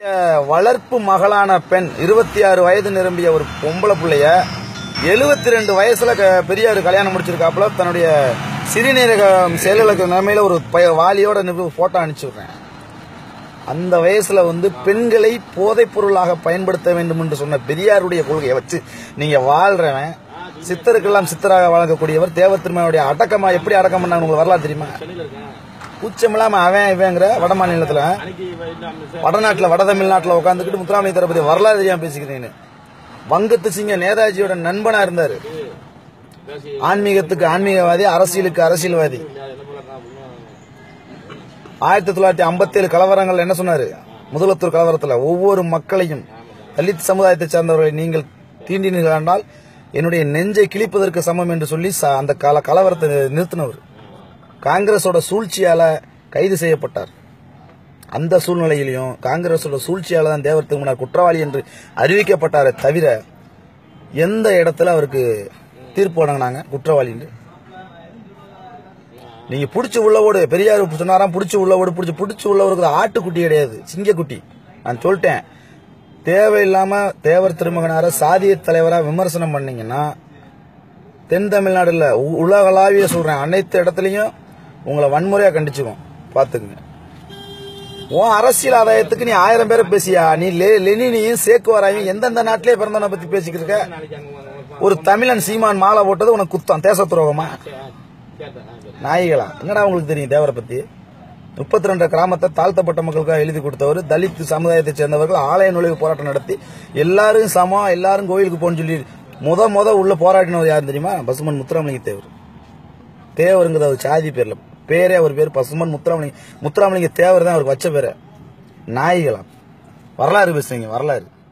வளர்ப்பு மகளான பெண் இருபத்தி ஆறு வயது நிரம்பிய ஒரு பொம்பளை பிள்ளைய எழுபத்தி ரெண்டு வயசுல க- பெரியார் கல்யாணம் முடிச்சிருக்காப்புல தன்னுடைய சிறுநீரக செயலுக்கு நிலைமையில ஒரு பய- வாலியோட போட்டோ அனுப்பிச்சு விடுறேன் அந்த வயசுல வந்து பெண்களை போதைப் பொருளாக பயன்படுத்த வேண்டும் என்று சொன்ன பெரியாருடைய கொள்கையை வச்சு நீங்க வாழ்றவன் சித்தருக்கெல்லாம் சித்தராக வழங்கக்கூடியவர் தேவத்திருமையுடைய அடக்கமா எப்படி அடக்கம் பண்ணாங்க உங்களுக்கு வரலாறு தெரியுமா கூச்சமில்லாம அவன் இவங்கிற வட மாநிலத்துல வடநாட்டுல வட தமிழ்நாட்டுல உட்காந்துக்கிட்டு முத்துராமலிங்க தளபதி வரலாறு தெரியாம பேசிக்கிறீங்க வங்கத்து சிங்க நேதாஜியோட நண்பனா இருந்தாரு ஆன்மீகத்துக்கு ஆன்மீகவாதி அரசியலுக்கு அரசியல்வாதி ஆயிரத்தி தொள்ளாயிரத்தி ஐம்பத்தி ஏழு கலவரங்கள் என்ன சொன்னாரு முதலத்தூர் கலவரத்துல ஒவ்வொரு மக்களையும் தலித் சமுதாயத்தை சார்ந்தவர்களை நீங்கள் தீண்டினீர்கள் என்றால் என்னுடைய நெஞ்சை கிழிப்பதற்கு சமம் என்று சொல்லி ச- அந்த கால கலவரத்தை நிறுத்தினவர் காங்கிரஸோட சூழ்ச்சியால கைது செய்யப்பட்டார் அந்த சூழ்நிலையிலையும் காங்கிரஸோட சூழ்ச்சியால தான் தேவர் திருமணர் குற்றவாளி என்று அறிவிக்கப்பட்டாரே தவிர எந்த இடத்துல அவருக்கு தீர்ப்பு வழங்கினாங்க குற்றவாளி என்று நீங்க புடிச்சு உள்ள ஓடு பெரியார் சொன்னாராம் புடிச்சு உள்ள ஓடு புடிச்சு புடிச்சு உள்ள ஓடுறது ஆட்டுக்குட்டி கிடையாது சிங்கக்குட்டி நான் சொல்லிட்டேன் தேவையில்லாம தேவர் திருமகனார சாதிய தலைவரா விமர்சனம் பண்ணீங்கன்னா தென் தமிழ்நாடுல உ- உலகளாவிய சொல்றேன் அனைத்து இடத்துலயும் உங்களை வன்முறையா கண்டிச்சுக்கும் பாத்துக்குங்க உன் அரசியல் ஆதாயத்துக்கு நீ ஆயிரம் பேரை பேசியா நீ லெ- லெனினையும் சேக்குவாராயும் எந்தெந்த நாட்டிலே பிறந்தவனை பத்தி பேசிக்கிட்டு இருக்க ஒரு தமிழன் சீமான் மாலை போட்டது உனக்கு குத்தம் தேச துரோகமா நாய்களா என்னடா உங்களுக்கு தெரியும் தேவரை பத்தி முப்பத்தி ரெண்டு கிராமத்தை தாழ்த்தப்பட்ட மக்களுக்காக எழுதி கொடுத்தவர் தலித் சமுதாயத்தை சேர்ந்தவர்கள் ஆலய நுழைவு போராட்டம் நடத்தி எல்லாரும் சமம் எல்லாரும் கோயிலுக்கு போன்னு சொல்லி முத முத உள்ள போராடினவர் யார் தெரியுமா பசுமன் முத்துராமலிங்க தேவர் தேவருங்கிற ஒரு சாதி பேர்ல பேரே அவர் பேர் பசுமன் முத்துராமலிங்க முத்துராமலிங்க தேவர் தான் அவருக்கு வச்ச பேரு நாய்களா வரலாறு பேசுறீங்க வரலாறு